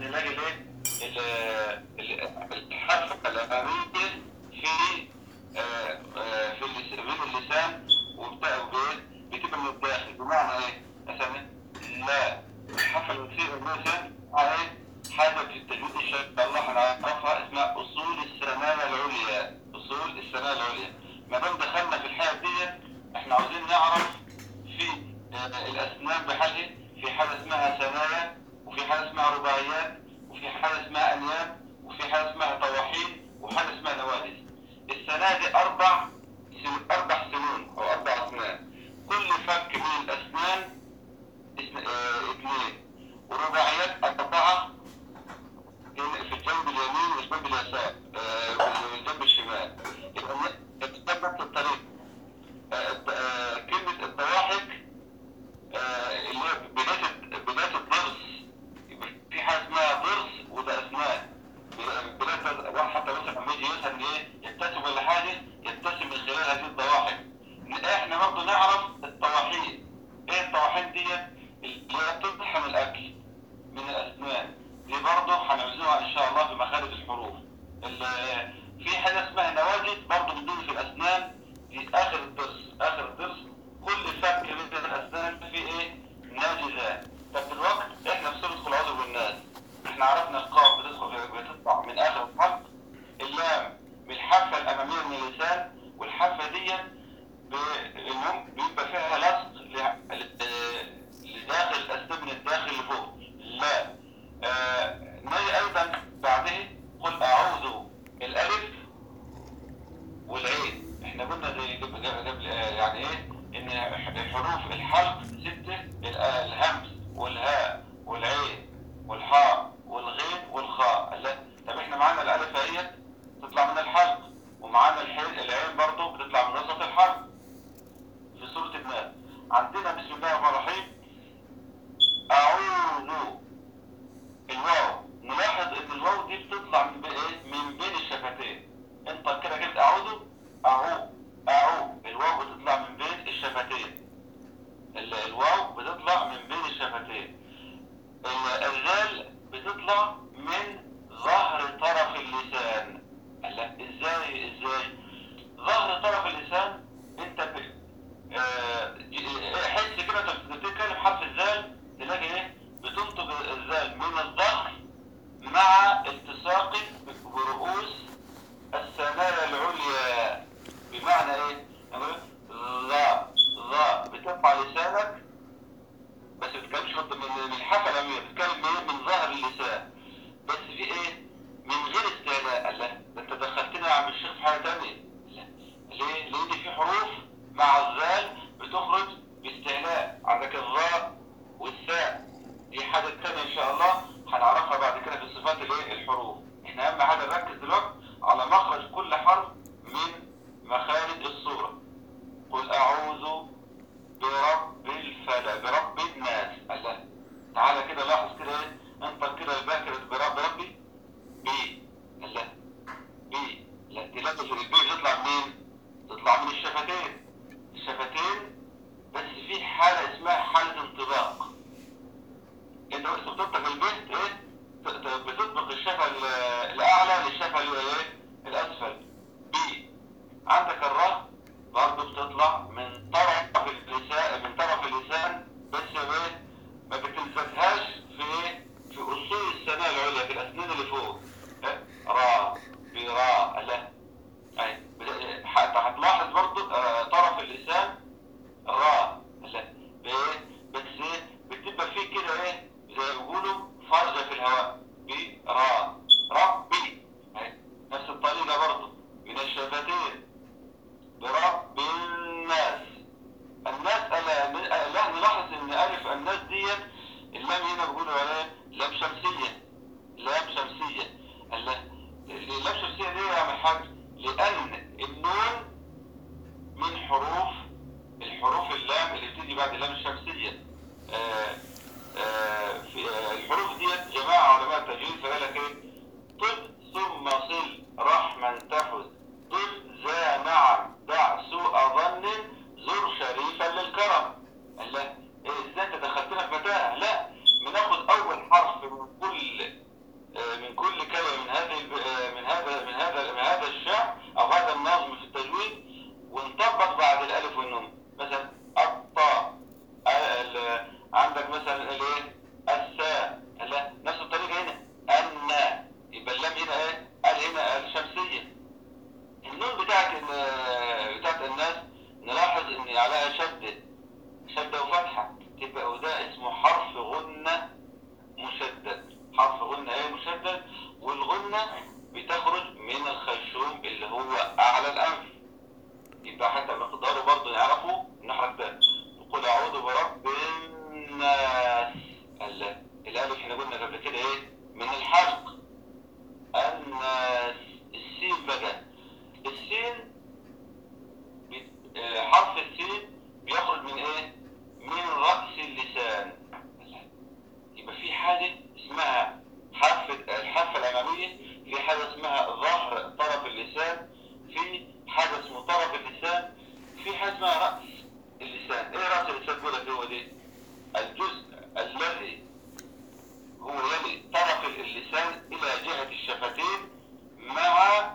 نلاقي الايه ال- ال- الحرف الاماميه في آه، آه، في اللس- بين اللسان وبتاع وبين بتبقى من الداخل بمعنى ايه؟ مثلا لا الحرف المثير مثلا ايه؟ حاجه في التجويد ان شاء الله هنعرفها اسمها اصول الثنايا العليا اصول الثنايا العليا ما دام دخلنا في الحاجه دي احنا عاوزين نعرف في آه، الاسنان بحالها في حاجه اسمها ثنايا وفي حاجه اسمها رباعيات وفي حاجه اسمها انياب وفي حاجه اسمها طواحين وحاجه اسمها نوادس الثنايا دي اربع سن- اربع سنون او اربع اسنان كل فك من الاسنان اسم آه، اثنين ورباعيات اربعه في الجنب اليمين والجنب اليسار آه، والجنب الشمال يبقى الكتاب نفس الطريق آه، الد- آه، كلمة الضواحك آه، اللي هي بداية بداية الضرس يبقى في حاجة اسمها ضرس وده أسنان بداية واحد حتى مثلا لما يجي مثلا إيه يبتسم ولا حاجة يبتسم من خلال هذه الضواحك احنا برضه نعرف الطواحين ايه الطواحين دي اللي هي بتطحن الأكل من الأسنان دي برضه هنعزوها إن شاء الله في مخارج الحروف ال- في حاجة اسمها نواجذ برضه بتدور في الأسنان دي آخر الضرس آخر الضرس كل فك من الأسنان فيه إيه؟ ناجذات طب دلوقتي إحنا في سورة قل أعوذ بالناس إحنا عرفنا القاف بتدخل بتطلع من آخر الحرف اللام من الحافة الأمامية من اللسان والحافة دي ب- المهم بيبقى فيها لصق ل- ل- لداخل الأسنان من الداخل لفوق لا آه نجي أيضا بعده قل أعوذ الألف والعين احنا قلنا زي قبل قبل قبل آه، يعني ايه ان حروف الحلق ستة ال- آه، الهمز والهاء والعين والحاء والغين والخاء لا طب احنا معانا الالف اهيت تطلع من الحلق ومعانا الحين العين برضو بتطلع من وسط الحلق في سورة الناس عندنا بسم الله الرحمن الرحيم أعوذ الواو نلاحظ ان الواو دي بتطلع من بين ايه من بين الشفتين انت كده قلت اعوذ اعو اعو الواو بتطلع من بين الشفتين ال- الواو بتطلع من بين الشفتين ال- الذال بتطلع من ظهر طرف اللسان لا ازاي ازاي ظهر طرف اللسان انت ب... آه، ج- حس كده انت بتتكلم حرف الذال تلاقي ايه بتنطق الذال من الظهر مع التصاق برؤوس الثنايا العليا بمعنى ايه؟ نقول ذا ذا بترفع لسانك بس ما بتتكلمش خط- من من الحافه الاماميه بتتكلم من من ظهر اللسان بس في ايه؟ من غير استعلاء لا ده انت دخلتنا يا عم الشيخ في حاجه ثانيه لا ليه؟ لان في حروف مع الذال بتخرج باستعلاء عندك الظاء والثاء دي حاجه ثانيه ان شاء الله هنعرفها بعد كده في صفات الايه الحروف احنا اهم حاجه نركز دلوقتي على مخرج كل حرف من مخارج الصوره قل اعوذ برب الفلق برب الناس الله تعالى كده لاحظ كده ايه انت كده الباكر برب ربي بي الله بي لا تلاقي في البي تطلع منين تطلع من الشفتين الشفتين بس في حالة اسمها حالة انطباق انت بس بتطبق البيت ايه ت- ت- بتطبق الشفة ال- الاعلى للشفة ال- ايه الاسفل بي عندك الراء برضه بتطلع من طرف اللسان من طرف اللسان بس ايه ما بتلزقهاش في ايه في اصول الثنايا العليا في الاسنان اللي فوق إيه؟ را برا لا اي بت- حتى هتلاحظ برضه آه، طرف اللسان را لا بايه بس ايه بتبقى فيه كده ايه زي ما بيقولوا فرجة في الهواء بي را ربي أهي. نفس الطريقة برضه من الشفتين برب الناس الناس ألا لا نلاحظ ان الف الناس ديت اللام هنا بيقولوا عليها لام شمسية لام شمسية الله اللام شمسية دي يا عم الحاج لأن النون من حروف الحروف اللام اللي بتيجي بعد اللام الشمسية آه آه في آه الحروف ديت جماعة علماء التجويد فقال لك ايه طب ثم صل رحما تفز طب ذا نعم دع سوء ظن زر شريفا للكرم قال لا إيه ازاي انت دخلتنا في متاهة لا بناخد اول حرف من كل آه، من كل كلمة من هذه الب- آه، من هذا من هذا من هذا الشعر أو هذا النظم في التجويد ونطبق بعد الألف والنون مثلا الطاء آه، ال- عندك مثلا الايه الساء لا نفس الطريقة هنا النا يبقى اللام هنا ايه قال هنا الشمسية النون بتاعت ال- بتاعت الناس نلاحظ ان عليها شدة شدة وفتحة تبقى وده اسمه حرف غنة مشدد حرف غنة ايه مشدد والغنة بتخرج من الخيشوم اللي هو اعلى الانف يبقى حتى مقداره برضه نعرفه نحرك ده نقول اعوذ برب الناس ال- الالف احنا قلنا قبل كده ايه من الحلق الناس السين بقى السين بي- آه، حرف السين بيخرج من ايه من رأس اللسان يبقى في حاجة اسمها حافة الحافة الأمامية في حاجة اسمها ظهر طرف اللسان في حاجة اسمه طرف اللسان في حاجة اسمها رأس اللسان ايه رأس اللسان بيقول لك هو دي الجزء الذي هو يلي طرف اللسان إلى جهة الشفتين مع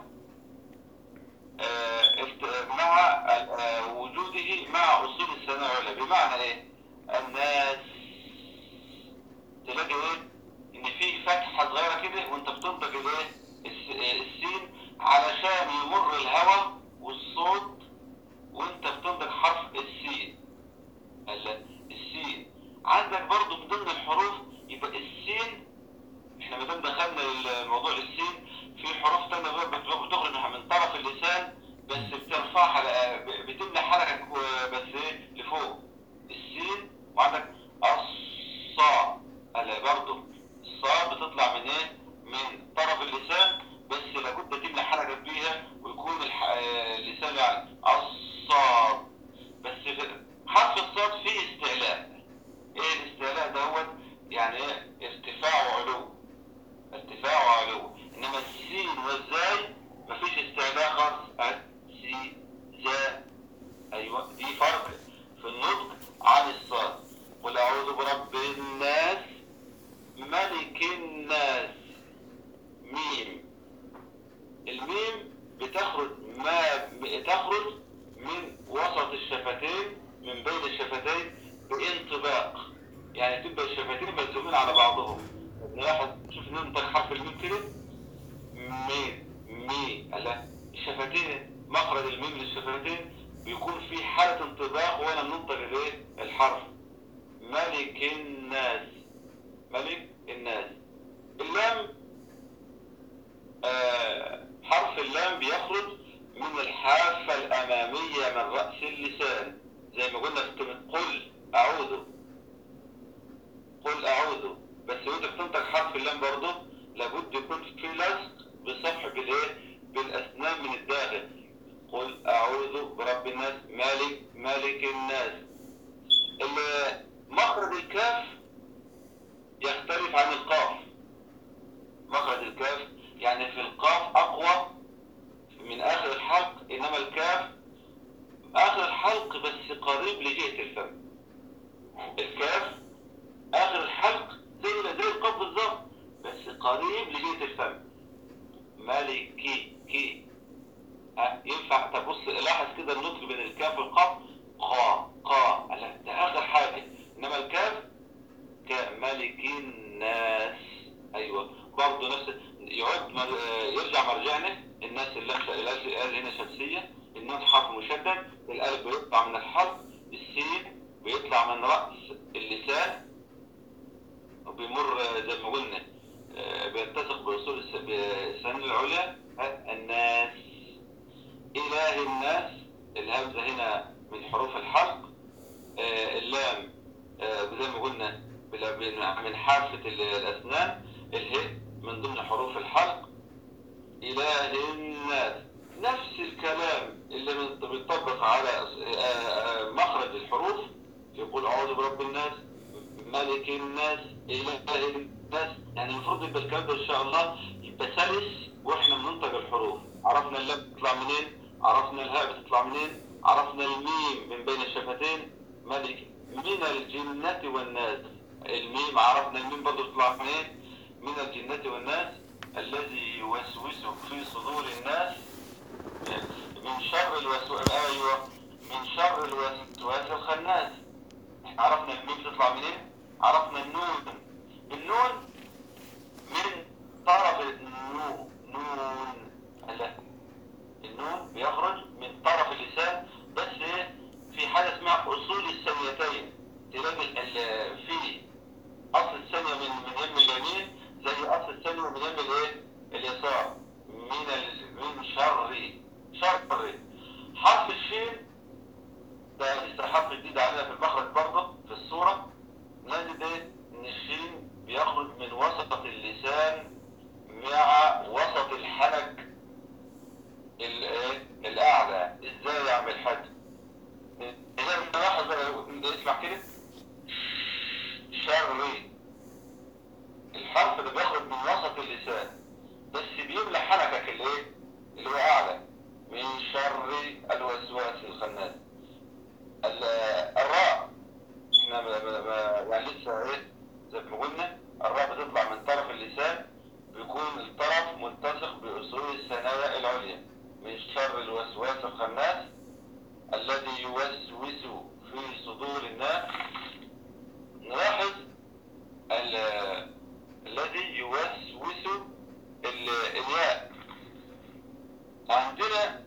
آه، الت- مع آه، وجوده مع أصول الثناء العليا بمعنى ايه الناس تلاقي ايه ان في فتحه صغيره كده وانت بتنطق الايه الس- آه، السين علشان يمر الهواء والصوت وانت بتنطق حرف السين ال- السين عندك برضو من ضمن الحروف يبقى السين احنا ما دام دخلنا الموضوع السين في حروف تانية بقى بت- بتخرج من طرف اللسان بس بترفعها ل- بتملى حركة كو- بس ايه لفوق السين وعندك الصاء هلا برضه الصاء بتطلع من ايه من طرف اللسان بس لابد تملى حركة بيها ويكون الح- آه، اللسان يعني الصاد بس في- حرف الصاد فيه استعلاء ايه الاستعلاء دوت يعني ايه ارتفاع وعلو ارتفاع وعلو انما السين والزاي مفيش استعلاء خالص اه، سي زا ايوه دي فرق في النطق عن الصاد قل اعوذ برب الناس ملك الناس ميم الميم بتخرج ما تخرج من وسط الشفتين من بين الشفتين بانطباق يعني تبقى الشفتين ملزومين على بعضهم نلاحظ شوف ننطق حرف الميم كده ميم مي لا الشفتين مخرج الميم للشفتين بيكون في حالة انطباق وانا بننطق الايه الحرف ملك الناس ملك الناس اللام آه حرف اللام بيخرج من الحافة الأمامية من رأس اللسان زي ما قلنا في كلمة قل أعوذ قل أعوذ بس وانت بتنطق حرف اللام برضه لابد يكون في لزق بصفح بالايه بالأسنان من الداخل قل أعوذ برب الناس مالك مالك الناس ال- مخرج الكاف يختلف عن القاف مخرج الكاف يعني في القاف أقوى من آخر الحلق إنما الكاف آخر الحلق بس قريب لجهة الفم الكاف آخر الحلق زي زي القاف بالظبط بس قريب لجهة الفم مالكي كي ها، ينفع تبص لاحظ كده النطق بين الكاف والقاف قا قا لا ده آخر حاجة إنما الكاف كملك الناس ايوه برضه نفس يعد مر... يرجع مرجعنا الناس اللي اللي قال هنا شمسيه النون حرف مشدد الالف بيطلع من الحرف السين بيطلع من راس اللسان وبيمر زي ما قلنا آه، بيلتصق باصول الس- بالسنان العليا ها، الناس اله الناس الهمزه هنا من حروف الحلق آه، اللام آه، زي ما قلنا بلا- من- من حافة ال- الأسنان اله من ضمن حروف الحلق إله الناس نفس الكلام اللي من- بيطبق على آه، آه، مخرج الحروف يقول أعوذ برب الناس ملك الناس إله الناس يعني المفروض يبقى الكلام ده إن شاء الله يبقى سلس وإحنا بننطق الحروف عرفنا اللام بتطلع منين عرفنا الهاء بتطلع منين عرفنا الميم من بين الشفتين ملك من الجنة والناس الميم عرفنا الميم برضه بتطلع منين من الجنة والناس الذي يوسوس في صدور الناس من شر الوسواس ايوه من شر الوسواس الخناس احنا عرفنا الميم تطلع منين عرفنا النون النون من طرف النون نون لا النون بيخرج من طرف اللسان بس ايه في حاجه اسمها اصول الثانيتين تلاقي ال- في اصل الثانيه من من يم اليمين زي اصل الثانيه من يم الايه اليسار من ال... من شر شر حرف الشين ده لسه حرف جديد علينا في المخرج برضه في الصوره نجد ايه ان الشين بيخرج من وسط اللسان مع وسط الحنك الايه الاعلى ازاي يعمل حد اذا نلاحظ اسمع كده شري الحرف اللي بيخرج من وسط اللسان بس بيملى حنكك الايه اللي هو اعلى من شر الوسواس الخناس ال- الراء احنا ما ما ما يعني لسه ايه زي ما قلنا الراء بتطلع من طرف اللسان بيكون الطرف ملتصق باصول الثنايا العليا من شر الوسواس الخناس الذي يوسوس في صدور الناس نلاحظ ال- الذي يوسوس ال- الياء عندنا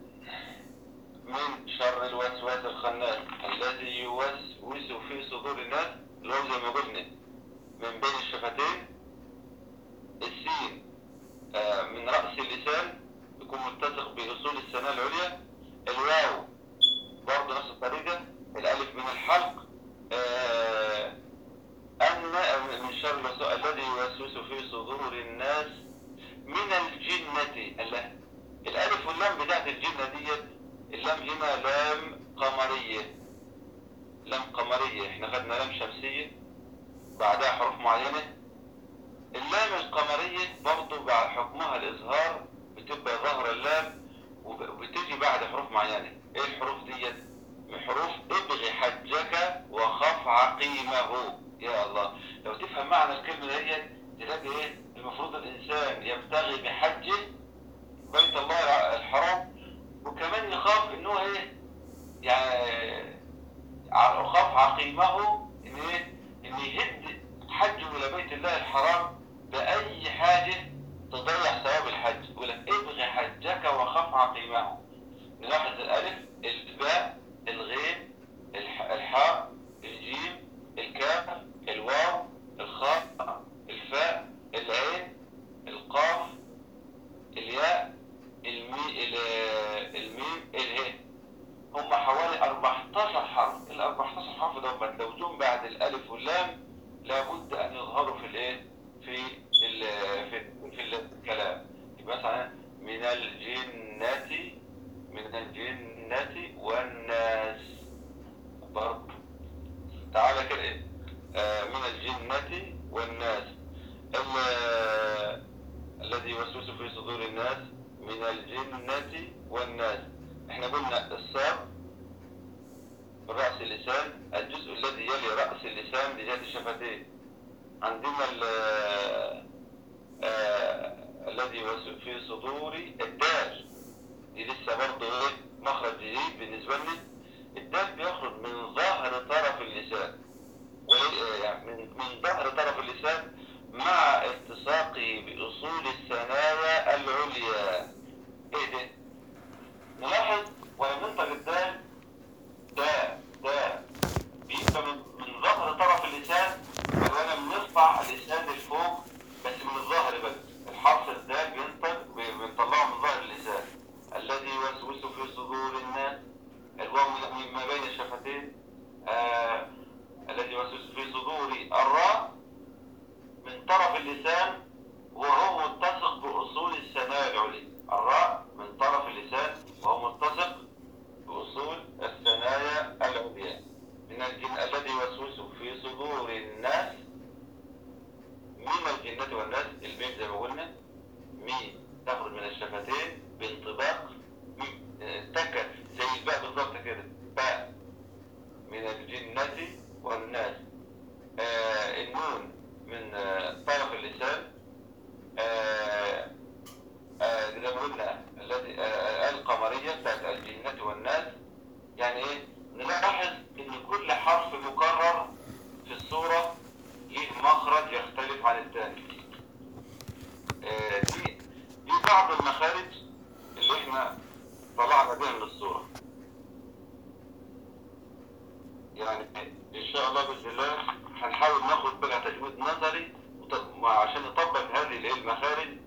من شر الوسواس الخناس الذي يوسوس في صدور الناس اللي هو زي ما قلنا من بين الشفتين السين آه، من رأس اللسان يكون ملتصق بأصول الثناء العليا الواو برضه نفس الطريقة الألف من الحلق آه، أن من شر الوسواس الذي يوسوس في صدور الناس من الجنة الله الألف واللام بتاعت الجنة ديت اللام هنا لام قمرية لام قمرية احنا خدنا لام شمسية بعدها حروف معينة اللام القمرية برضو بعد حكمها الإظهار بتبقى ظهر اللام وبتيجي بعد حروف معينة ايه الحروف ديت من حروف ابغي حجك وخف عقيمه يا الله لو تفهم معنى الكلمة ديت تلاقي ايه المفروض الإنسان يبتغي بحجه بيت الله الحرام وكمان يخاف ان هو ايه يعني ع- يخاف عقيمه ان ايه ان يهد حجه الى بيت الله الحرام باي حاجه تضيع ثواب الحج يقول لك ابغي حجك وخف عقيمه نلاحظ الالف الباء الغين الح- الحاء الجيم الكاف الواو الخاء الفاء العين القاف الياء المي ال- الميم اله هم حوالي 14 حرف ال 14 حرف دول لو جم بعد الالف واللام لابد ان يظهروا في الايه في ال في في الكلام يبقى مثلا من الجنة من الجنة والناس برضه تعالى كده إيه؟ آه، من الجنة والناس ال- الذي يوسوس في صدور الناس من الجنة والناس احنا قلنا الصاد رأس اللسان الجزء الذي يلي رأس اللسان لجهة الشفتين عندنا ال- آه، الذي يوسوس في صدور الدال دي لسه برضه ايه مخرج جديد بالنسبة لنا الدال بيخرج من ظهر طرف اللسان ولي- يعني من من ظهر طرف اللسان مع التصاقه بأصول الثنايا العليا ايه ده؟ نلاحظ ولما ننطق الدال دا دا بيبقى من, من ظهر طرف اللسان وانا بنرفع اللسان لفوق بس من الظهر بس الحرف الدال بينطق بي- بنطلعه من ظهر اللسان الذي يوسوس في صدور الناس الواو من- من ما بين الشفتين آه الذي يوسوس في صدور الراء من طرف اللسان وهو ملتصق بأصول الثنايا العليا الراء من طرف اللسان وهو ملتصق بأصول الثنايا العليا من الجن الذي يوسوس في صدور الناس من الجنة والناس الميم زي ما قلنا ميم تخرج من الشفتين بانطباق ميم آه، تكة زي الباء بالظبط كده باء من الجنة والناس آه النون من آه طرف اللسان دي دي بعض المخارج اللي احنا طلعنا بيها من الصورة يعني ان شاء الله باذن الله هنحاول ناخد بقى تجويد نظري وت- عشان نطبق هذه الايه المخارج